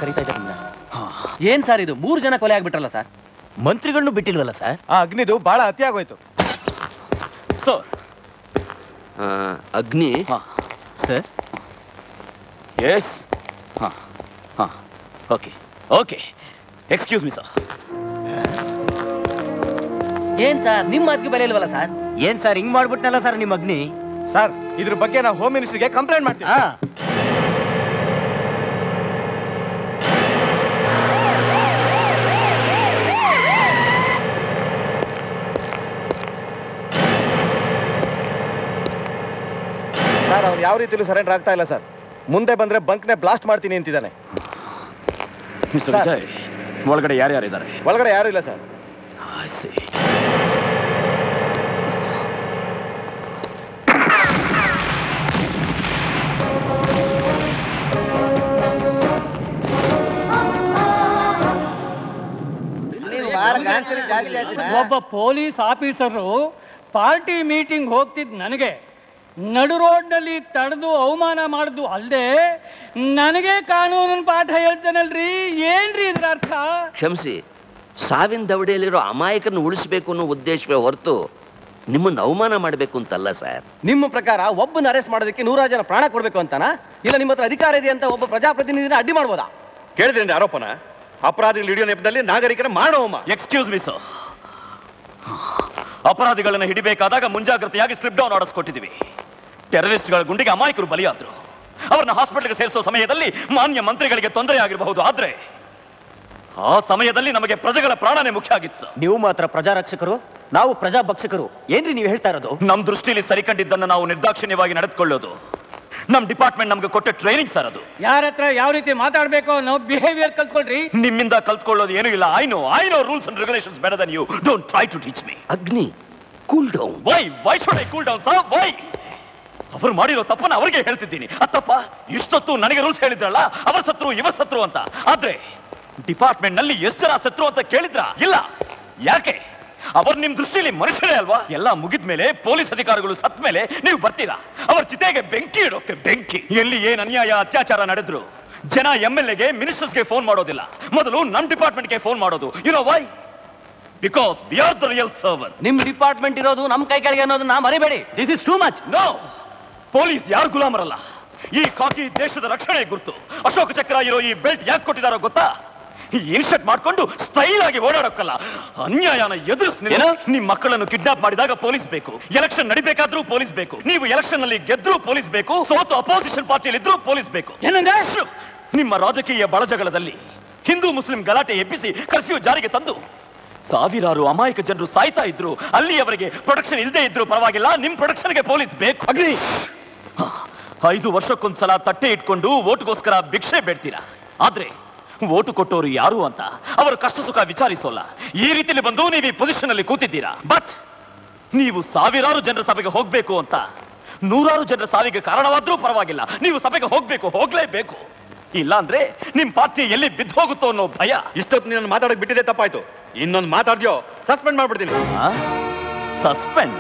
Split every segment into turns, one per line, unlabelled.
ಕರೀತಾ ಇದ್ದಾರೆ ನಿಮ್ನ.
ಏನ್ ಸರ್ ಇದು ಮೂರು ಜನ ಕೊಲೆ ಆಗ್ಬಿಟ್ರಲ್ಲ ಸರ್
ಮಂತ್ರಿಗಳನ್ನು ಬಿಟ್ಟಿಲ್ವಲ್ಲ ಸರ್
ಆ ಅಗ್ನಿದು ಬಹಳ ಅತಿ ಆಗೋಯ್ತು
ಸರ್
ಅಗ್ನಿ
ಸರ್ ಎಸ್ ಹಾ ಹಾ okay okay excuse me sir ಏನ್ ಸರ್ ನಿಮ್ಮ ಮಾತಿಗೆ ಬೆಲೆ ಇಲ್ವಲ್ಲ ಸರ್
ಏನ್ ಸರ್ ಹಿಂಗ್ ಮಾಡ್ಬಿಟ್ನಲ್ಲ ಸರ್ ನಿಮ್ ಅಗ್ನಿ
ಸರ್ ಇದ್ರ ಬಗ್ಗೆ ನಾವು ಹೋಮ್ ಮಿನಿಸ್ಟರ್ಗೆ ಕಂಪ್ಲೇಂಟ್ ಮಾಡ್ತೀವಿ
ಆ,
ಸರ್ ಅವ್ನು ಯಾವ ರೀತಿಲೂ ಸರೆಂಡರ್ ಆಗ್ತಾ ಇಲ್ಲ ಸರ್ ಮುಂದೆ ಬಂದ್ರೆ ಬಂಕ್ನೆ ಬ್ಲಾಸ್ಟ್ ಮಾಡ್ತೀನಿ ಅಂತಿದ್ದಾನೆ
ಮಿಸ್ಟರ್
Sir.
ವಿಜಯ್ ಒಳಗಡೆ ಯಾರ್ಯಾರಿದ್ದಾರೆ
ಒಳಗಡೆ ಯಾರು ಇಲ್ಲ ಸರ್
I see.
ಒಬ್ಬ ಪೊಲೀಸ್ ಆಫೀಸರು ಪಾರ್ಟಿ ಮೀಟಿಂಗ್ ಹೋಗ್ತಿದ್ ನನಗೆ ನಡು ರೋಡ್ನಲ್ಲಿ ತಡೆದು ಅವಮಾನ ಮಾಡುದು ಅಲ್ಲದೆ ನನಗೆ ಕಾನೂನಿನ ಪಾಠ ಹೇಳ್ತಾನಲ್ರಿ ಏನ್ರಿ ಇದ್ರ ಅರ್ಥ
ಕ್ಷಮಿಸಿ ಸಾವಿನ ದವಡೆಯಲ್ಲಿರೋ ಅಮಾಯಕರನ್ನು ಉಳಿಸಬೇಕು ಅನ್ನೋ ಉದ್ದೇಶವೇ ಹೊರತು ನಿಮ್ಮನ್ನು ಅವಮಾನ ಮಾಡಬೇಕು ಅಂತಲ್ಲ ಸರ್
ನಿಮ್ಮ ಪ್ರಕಾರ ಒಬ್ಬನ ಅರೆಸ್ಟ್ ಮಾಡೋದಕ್ಕೆ ನೂರಾರು ಜನ ಪ್ರಾಣ ಕೊಡ್ಬೇಕು ಅಂತಾನಾ ಇಲ್ಲ ನಿಮ್ಮ ಹತ್ರ ಅಧಿಕಾರ ಇದೆ ಅಂತ ಒಬ್ಬ ಪ್ರಜಾಪ್ರತಿನಿಧಿನ ಅಡ್ಡಿ ಮಾಡ್ಬೋದಾ
ಕೇಳಿದ್ರಿ ಆರೋಪನ ಅಪರಾಧಿಗಳು ಹಿಡಿಯೋ ನೆಪದಲ್ಲಿ ನಾಗರಿಕರ ಮಾಡೋಮ
ಎಕ್ಸ್ಕ್ಯೂಸ್ ಮಿ ಸರ್ ಅಪರಾಧಿಗಳನ್ನ ಹಿಡಿಬೇಕಾದಾಗ ಮುಂಜಾಗ್ರತೆಯಾಗಿ ಸ್ಲಿಪ್ ಡೌನ್ ಆರ್ಡರ್ಸ್ ಕೊಟ್ಟಿದ್ದೀವಿ ಟೆರರಿಸ್ಟ್ಗಳ ಗುಂಡಿಗೆ ಅಮಾಯಕರು ಬಲಿಯಾದ್ರು ಅವ್ರನ್ನ ಹಾಸ್ಪಿಟಲ್ಗೆ ಸೇರಿಸೋ ಸಮಯದಲ್ಲಿ ಮಾನ್ಯ ಮಂತ್ರಿಗಳಿಗೆ ತೊಂದರೆ ಆಗಿರಬಹುದು ಆದ್ರೆ ಆ ಸಮಯದಲ್ಲಿ ನಮಗೆ ಪ್ರಜೆಗಳ ಪ್ರಾಣನೇ ಮುಖ್ಯ ಆಗಿತ್ತು ಸರ್
ನೀವು ಮಾತ್ರ ಪ್ರಜಾರಕ್ಷಕರು ನಾವು ಪ್ರಜಾಭಕ್ಷಕರು ಏನ್ರಿ ನೀವು ಹೇಳ್ತಾ ಇರೋದು
ನಮ್ ದೃಷ್ಟಿಲಿ ಸರಿಕಂಡಿದ್ದನ್ನ ನಾವು ನಿರ್ದಾಕ್ಷಿಣ್ಯವಾಗಿ ನಡೆದುಕೊಳ್ಳೋದು ನಮ್ ಡಿಪಾರ್ಟ್ಮೆಂಟ್ ನಮ್ಗೆ ಕೊಟ್ಟ ಟ್ರೈನಿಂಗ್ ಸರ್ ಅದು
ಯಾರ ಹತ್ರ ಯಾವ ರೀತಿ ಮಾತಾಡ್ಬೇಕು ಅನ್ನೋ ಬಿಹೇವಿಯರ್ ಕಲ್ತ್ಕೊಳ್ರಿ
ನಿಮ್ಮಿಂದ ಕಲ್ತ್ಕೊಳ್ಳೋದು ಏನೂ ಇಲ್ಲ I know I know rules and regulations better than you don't try to teach me
Agni cool down
why why should I cool down sir why ಅವರು ಮಾಡಿರೋ ತಪ್ಪನ್ನ ಅವರಿಗೆ ಹೇಳ್ತಿದ್ದೀನಿ ಅತ್ತಪ್ಪ ಇಷ್ಟೊತ್ತು ನನಗೆ ರೂಲ್ಸ್ ಹೇಳಿದ್ರಲ್ಲ ಅವರ ಸತ್ರು ಇವರ ಸತ್ರು ಅಂತ ಆದ್ರೆ ಡಿಪಾರ್ಟ್ಮೆಂಟ್ ನಲ್ಲಿ ಎಷ್ಟು ಜನ ಸತ್ರು ಅಂತ ಕೇಳಿದ್ರ ಇಲ್ಲ ಯಾಕೆ ಅವರು ನಿಮ್ ದೃಷ್ಟಿಯಲ್ಲಿ ಮನುಷ್ಯರೇ ಅಲ್ವಾ ಎಲ್ಲ ಮುಗಿದ್ಮೇಲೆ ಪೊಲೀಸ್ ಅಧಿಕಾರಿಗಳು ಸತ್ ಮೇಲೆ ನೀವು ಬರ್ತೀರಾ ಅವರ ಚಿತೆಗೆ ಬೆಂಕಿ ಇಡೋಕೆ ಬೆಂಕಿ ಎಲ್ಲಿ ಏನ್ ಅನ್ಯಾಯ ಅತ್ಯಾಚಾರ ನಡೆದ್ರು ಜನ ಎಂ ಎಲ್ ಎಗೆ ಮಿನಿಸ್ಟರ್ಸ್ಗೆ ಫೋನ್ ಮಾಡೋದಿಲ್ಲ ಮೊದಲು ನಮ್ ಡಿಪಾರ್ಟ್ಮೆಂಟ್ಗೆ ಫೋನ್ ಮಾಡೋದು you know why because we are the real server
ನಿಮ್ ಡಿಪಾರ್ಟ್ಮೆಂಟ್ ಇರೋದು ನಮ್ ಕೈ ಕೆಳಗೆ ಅನ್ನೋದನ್ನ ಮರಿಬೇಡಿ this is too much
no police ಯಾರು ಗುಲಾಮರಲ್ಲ ಈ ಕಾಕಿ ದೇಶದ ರಕ್ಷಣೆ ಗುರುತು ಅಶೋಕ ಚಕ್ರ ಇರೋ ಈ ಬೆಲ್ಟ್ ಯಾಕೆ ಕೊಟ್ಟಿದಾರೋ ಗೊತ್ತಾ ಈ ಇನ್ಶರ್ಟ್ ಮಾಡ್ಕೊಂಡು ಸ್ಟೈಲ್ ಆಗಿ ಓಡಾಡೋಕ್ಕಲ್ಲ ಅನ್ಯಾಯನ ಎದುರಿಸ್
ಏನು?
ನಿಮ್ ಮಕ್ಕಳನ್ನು ಕಿಡ್ನಾಪ್ ಮಾಡಿದಾಗ ಪೊಲೀಸ್ ಬೇಕು ಎಲೆಕ್ಷನ್ ನಡಿಬೇಕಾದ್ರೂ ಪೊಲೀಸ್ ಬೇಕು ನೀವು ಎಲೆಕ್ಷನ್ ನಲ್ಲಿ ಗೆದ್ರೂ ಪೊಲೀಸ್ ಬೇಕು ಸೋತು ಅಪೋಸಿಷನ್ ಪಾರ್ಟಿಯಲ್ಲಿ ಇದ್ರೂ ಪೊಲೀಸ್ ಬೇಕು
ಏನಂದ್ರೆ
ಶ್ಶು! ನಿಮ್ಮ ರಾಜಕೀಯ ಬಳಜಗಳದಲ್ಲಿ ಹಿಂದೂ ಮುಸ್ಲಿಂ ಗಲಾಟೆ ಎಬ್ಬಿಸಿ ಕರ್ಫ್ಯೂ ಜಾರಿಗೆ ತಂದು ಸಾವಿರಾರು ಅಮಾಯಕ ಜನರು ಸಾಯ್ತಾ ಇದ್ರು ಅಲ್ಲಿಯವರೆಗೆ ಪ್ರೊಡಕ್ಷನ್ ಇಲ್ಲದೆ ಇದ್ರು ಪರವಾಗಿಲ್ಲ ನಿಮ್ ಪ್ರೊಡಕ್ಷನ್ಗೆ ಪೊಲೀಸ್ ಬೇಕು ಅಗ್ನಿ ಐದು ವರ್ಷಕ್ಕೊಂದ್ಸಲ ತಟ್ಟೆ ಇಟ್ಕೊಂಡು ಓಟ್ಗೋಸ್ಕರ ಭಿಕ್ಷೆ ಬೇಡ್ತೀರಾ ಆದ್ರೆ ಓಟು ಕೊಟ್ಟವರು ಯಾರು ಅಂತ ಅವರ ಕಷ್ಟ ಸುಖ ವಿಚಾರಿಸೋಲ್ಲ ಈ ರೀತಿಯಲ್ಲಿ ಬಂದು ನೀವು ಈ ಪೊಸಿಷನ್ ಅಲ್ಲಿ ಕೂತಿದ್ದೀರಾ ಬಟ್ ನೀವು ಸಾವಿರಾರು ಜನರ ಸಭೆಗೆ ಹೋಗ್ಬೇಕು ಅಂತ ನೂರಾರು ಜನರ ಸಾವಿಗೆ ಕಾರಣವಾದ್ರೂ ಪರವಾಗಿಲ್ಲ ನೀವು ಸಭೆಗೆ ಹೋಗ್ಬೇಕು ಹೋಗ್ಲೇಬೇಕು ಇಲ್ಲ ಅಂದ್ರೆ ನಿಮ್ ಪಾರ್ಟಿ ಎಲ್ಲಿ ಬಿದ್ದು ಹೋಗುತ್ತೋ ಅನ್ನೋ ಭಯ
ಇಷ್ಟೊತ್ತು ನೀನು ಮಾತಾಡಕ್ ಬಿಟ್ಟಿದೆ ತಪ್ಪಾಯ್ತು ಇನ್ನೊಂದು ಮಾತಾಡ್ದ್ಯೋ ಸಸ್ಪೆಂಡ್ ಮಾಡ್ಬಿಡ್ತೀನಿ
ಸಸ್ಪೆಂಡ್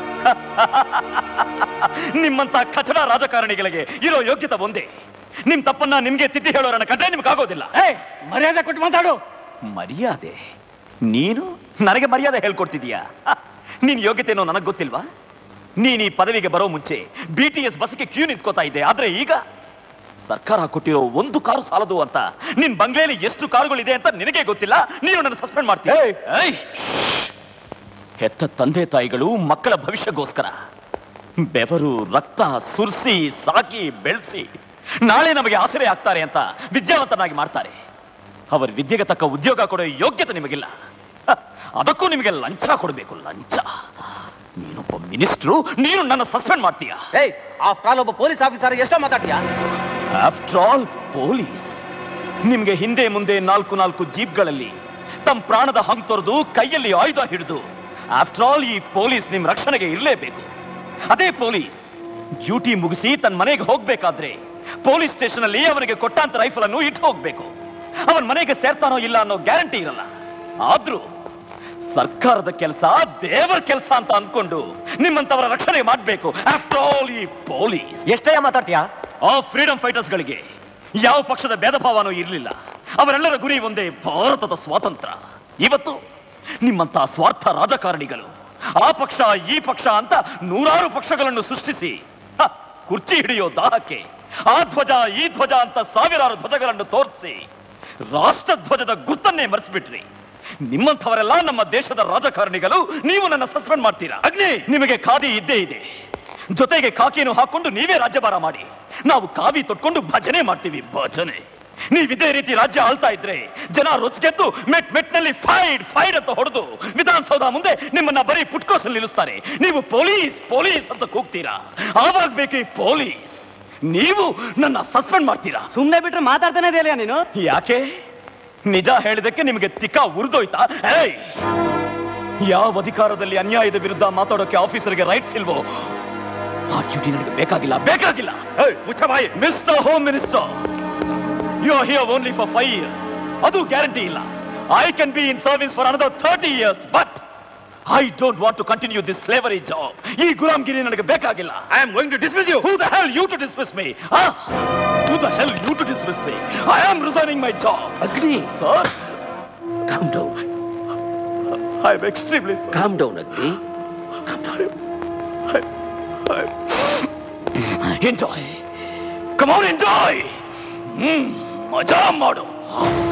ನಿಮ್ಮಂತ ಕಚಡ ರಾಜಕಾರಣಿಗಳಿಗೆ ಇರೋ ಯೋಗ್ಯತೆ ಒಂದೇ ನಿಮ್ ತಪ್ಪನ್ನ ನಿಮ್ಗೆ ತಿದ್ದಿ ಹೇಳೋರನ್ನ ಕಂಡ್ರೆ ನಿಮ್ಗೆ ಆಗೋದಿಲ್ಲ
ಏ ಮರ್ಯಾದೆ ಕೊಟ್ಟು ಮಾತಾಡು
ಮರ್ಯಾದೆ ನೀನು ನನಗೆ ಮರ್ಯಾದೆ ಹೇಳ್ಕೊಡ್ತಿದೀಯಾ ಹ, ನಿನ್ ಯೋಗ್ಯತೆನೋ ನನಗ್ ಗೊತ್ತಿಲ್ವಾ ನೀನ್ ಈ ಪದವಿಗೆ ಬರೋ ಮುಂಚೆ ಬಿ ಟಿ ಎಸ್ ಬಸ್ಗೆ ಕ್ಯೂ ನಿಂತ್ಕೋತಾ ಇದ್ದೆ ಆದ್ರೆ ಈಗ ಸರ್ಕಾರ ಕೊಟ್ಟಿರೋ ಒಂದು ಕಾರು ಸಾಲದು ಅಂತ ನಿನ್ ಬಂಗ್ಲೆಯಲ್ಲಿ ಎಷ್ಟು ಕಾರುಗಳಿದೆ ಅಂತ ನಿನಗೆ ಗೊತ್ತಿಲ್ಲ ನೀನು ನನ್ನ ಸಸ್ಪೆಂಡ್ ಮಾಡ್ತೀಯ
ಏಯ್!
ಏಯ್! ಹೆತ್ತ ತಂದೆ ತಾಯಿಗಳು ಮಕ್ಕಳ ಭವಿಷ್ಯಕ್ಕೋಸ್ಕರ ಬೆವರು ರಕ್ತ ಸುರಿಸಿ ಸಾಕಿ ಬೆಳೆಸಿ ನಾಳೆ ನಮಗೆ ಆಸರೆ ಆಗ್ತಾರೆ ಅಂತ ವಿದ್ಯಾವಂತನಾಗಿ ಮಾಡ್ತಾರೆ ಅವರ ವಿದ್ಯೆಗೆ ತಕ್ಕ ಉದ್ಯೋಗ ಕೊಡೋ ಯೋಗ್ಯತೆ ನಿಮಗಿಲ್ಲ ಹ, ಅದಕ್ಕೂ ನಿಮಗೆ ಲಂಚ ಕೊಡಬೇಕು ಲಂಚ ನೀನೊಬ್ಬ ಮಿನಿಸ್ಟ್ರು ನೀನು ನನ್ನ ಸಸ್ಪೆಂಡ್ ಮಾಡ್ತೀಯ
ಏಯ್ ಆಫ್ಟರ್ ಆಲ್ ಒಬ್ಬ ಪೊಲೀಸ್ ಆಫೀಸರ್ ಎಷ್ಟೋ ಮಾತಾಡ್ತೀಯಾ
ಆಫ್ಟರ್ ಆಲ್ ಪೊಲೀಸ್ ನಿಮ್ಗೆ ಹಿಂದೆ ಮುಂದೆ ನಾಲ್ಕು ನಾಲ್ಕು ಜೀಪ್ಗಳಲ್ಲಿ ತಮ್ಮ ಪ್ರಾಣದ ಹಂಗ್ ತೊರೆದು ಕೈಯಲ್ಲಿ ಆಯುಧ ಹಿಡಿದು ಆಫ್ಟರ್ ಆಲ್ ಈ ಪೊಲೀಸ್ ನಿಮ್ ರಕ್ಷಣೆಗೆ ಇರಲೇಬೇಕು ಅದೇ ಪೊಲೀಸ್ ಡ್ಯೂಟಿ ಮುಗಿಸಿ ತನ್ನ ಮನೆಗೆ ಹೋಗ್ಬೇಕಾದ್ರೆ ಪೊಲೀಸ್ ಸ್ಟೇಷನ್ ಅಲ್ಲಿ ಅವನಿಗೆ ಕೊಟ್ಟಂತ ರೈಫಲ್ ಅನ್ನು ಇಟ್ಟು ಹೋಗ್ಬೇಕು ಅವನ ಮನೆಗೆ ಸೇರ್ತಾನೋ ಇಲ್ಲ ಅನ್ನೋ ಗ್ಯಾರಂಟಿ ಇರಲ್ಲ ಆದ್ರೂ ಸರ್ಕಾರದ ಕೆಲಸ ದೇವರ ಕೆಲಸ ಅಂತ ಅಂದ್ಕೊಂಡು ನಿಮ್ಮಂತವರ ರಕ್ಷಣೆ ಮಾಡ್ಬೇಕು ಆಫ್ಟರ್ ಆಲ್ ಈ ಪೊಲೀಸ್
ಎಷ್ಟೇ ಮಾತಾಡ್ತೀಯಾ
ಆ ಫ್ರೀಡಂ ಫೈಟರ್ಸ್ಗಳಿಗೆ ಯಾವ ಪಕ್ಷದ ಭೇದ ಭಾವನೂ ಇರಲಿಲ್ಲ ಅವರೆಲ್ಲರ ಗುರಿ ಒಂದೇ ಭಾರತದ ಸ್ವಾತಂತ್ರ್ಯ ಇವತ್ತು ನಿಮ್ಮಂತ ಸ್ವಾರ್ಥ ರಾಜಕಾರಣಿಗಳು ಆ ಪಕ್ಷ ಈ ಪಕ್ಷ ಅಂತ ನೂರಾರು ಪಕ್ಷಗಳನ್ನು ಸೃಷ್ಟಿಸಿ ಹ, ಕುರ್ಚಿ ಹಿಡಿಯೋ ದಾಹಕ್ಕೆ ಆ ಧ್ವಜ ಈ ಧ್ವಜ ಅಂತ ಸಾವಿರಾರು ಧ್ವಜಗಳನ್ನು ತೋರಿಸಿ ರಾಷ್ಟ್ರ ಧ್ವಜದ ಗುರ್ತನ್ನೇ ಮರೆಸಿಬಿಟ್ರಿ ನಿಮ್ಮಂಥವರೆಲ್ಲ ನಮ್ಮ ದೇಶದ ರಾಜಕಾರಣಿಗಳು ನೀವು ನನ್ನ ಸಸ್ಪೆಂಡ್ ಮಾಡ್ತೀರಾ ಅಗ್ನಿ ನಿಮಗೆ ಖಾದಿ ಇದ್ದೇ ಇದೆ ಜೊತೆಗೆ ಕಾಕಿಯನ್ನು ಹಾಕೊಂಡು ನೀವೇ ರಾಜ್ಯಭಾರ ಮಾಡಿ ನಾವು ಕಾವಿ ತೊಟ್ಕೊಂಡು ಭಜನೆ ಮಾಡ್ತೀವಿ ಭಜನೆ ನೀವಿದೇ ರೀತಿ ರಾಜ್ಯ ಆಳ್ತಾ ಇದ್ರೆ ಜನ ರೊಚ್ಗೆದ್ದು ಮೆಟ್ ಮೆಟ್ನಲ್ಲಿ ಫೈಡ್ ಫೈಡ್ ಅಂತ ಹೊಡೆದು ವಿಧಾನಸೌಧ ಮುಂದೆ ನಿಮ್ಮನ್ನ ಬರೀ ಪುಟ್ಕೋಸಲ್ಲಿ ನಿಲ್ಲಿಸ್ತಾರೆ ನೀವು ಪೊಲೀಸ್ ಪೊಲೀಸ್ ಅಂತ ಕೂಗ್ತೀರಾ ಆವಾಗ ಬೇಕು ಈ ಪೊಲೀಸ್ ನೀವು ನನ್ನ ಸಸ್ಪೆಂಡ್ ಮಾಡ್ತೀರಾ
ಸುಮ್ನೆ ಬಿಟ್ರೆ ಮಾತಾಡ್ತಾನೆ ಇದೆಯಲ್ಲ ನೀನು
ಯಾಕೆ ನಿಜ ಹೇಳಿದಕ್ಕೆ ನಿಮಗೆ ತಿಕ್ಕ ಉರಿದೋಯ್ತಾ ಏಯ್ ಯಾವ ಅಧಿಕಾರದಲ್ಲಿ ಅನ್ಯಾಯದ ವಿರುದ್ಧ ಮಾತಾಡೋಕೆ ಆಫೀಸರ್ಗೆ ರೈಟ್ಸ್ ಇಲ್ವೋ ಆ ಡ್ಯೂಟಿ ನನಗೆ ಬೇಕಾಗಿಲ್ಲ ಬೇಕಾಗಿಲ್ಲ mister home minister you are here only for five years ಅದು ಗ್ಯಾರಂಟಿ ಇಲ್ಲ I can be in service for another thirty years but I don't want to continue this slavery job ಈ ಗುಲಾಮ್ಗಿರಿ ನನಗೆ ಬೇಕಾಗಿಲ್ಲ I am going to dismiss you who the hell you to dismiss me who the hell you to dismiss me I am resigning my job
Agni
sir
calm down
I am extremely sir
calm down Agni
enjoy come on enjoy hmm ಮಜಾ ಮಾಡು